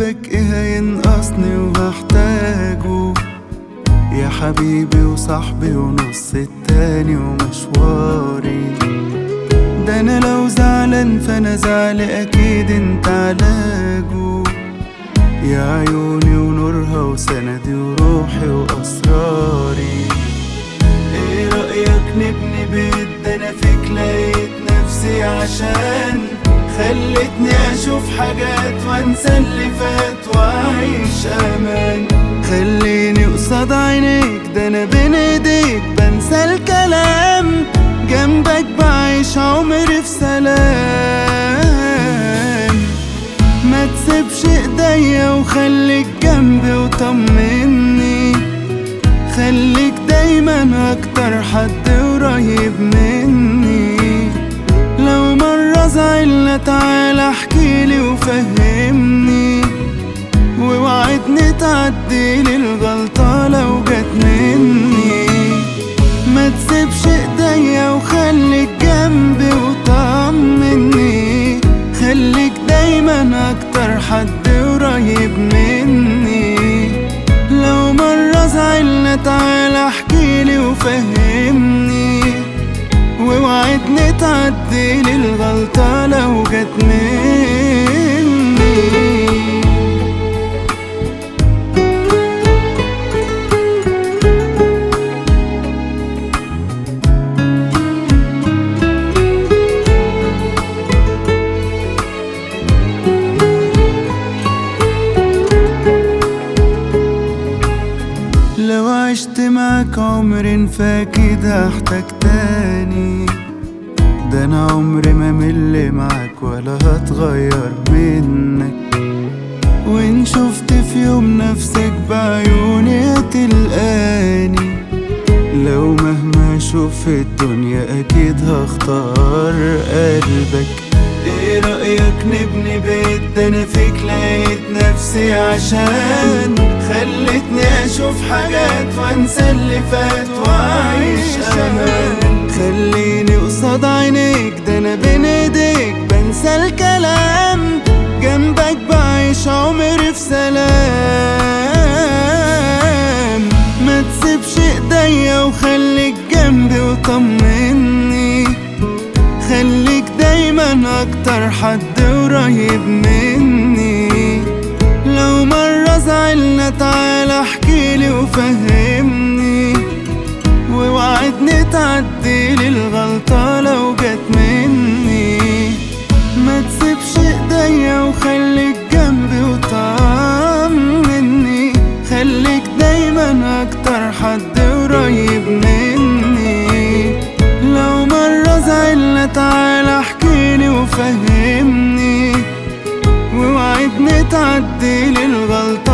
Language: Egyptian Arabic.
جنبك ايه هينقصني وهحتاجه يا حبيبي وصاحبي ونص التاني ومشواري ده انا لو زعلان فانا زعلي اكيد انت علاجه يا عيوني ونورها وسندي وروحي واسراري ايه رأيك نبني بيت ده انا فيك لقيت نفسي عشان خلتني اشوف حاجات وانسى اللي فات واعيش امان خليني قصاد عينيك ده انا بين ايديك بنسى الكلام جنبك بعيش عمري في سلام ما تسيبش ايديا وخليك جنبي وطمني خليك دايما اكتر حد قريب مني لو مرة زعلنا تعالى احكيلي وفهمني ووعدني تعديلي الغلطة لو جت مني ما تسيبش ايديا وخليك جنبي وطمني خليك دايما اكتر حد قريب مني لو مرة زعلنا تعالى احكيلي وفهمني ووعدني تعديلي الغلطة لو جت مني لو عشت معاك عمر فاكيد هحتاج تاني ده انا عمري ما مل معاك ولا هتغير منك وان شفت في يوم نفسك بعيوني هتلقاني لو مهما اشوف في الدنيا اكيد هختار قلبك ايه رأيك نبني بيت ده انا فيك لقيت نفسي عشان خلتني اشوف حاجات وانسى اللي فات واعيش امان خليني قصاد عينيك ده انا بين ايديك بنسى الكلام جنبك بعيش عمري في سلام ما تسيبش ايديا وخليك جنبي وطمني خليك دايما اكتر حد قريب مني لو مرة زعلنا تعالى احكيلي وفهمني ووعدني تعديلي الغلطة لو جت مني ما تسيبش ايديا وخليك جنبي وطمني خليك دايما اكتر حد قريب مني لو مرة زعلنا تعالى احكيلي وفهمني ووعدني تعديلي الغلطة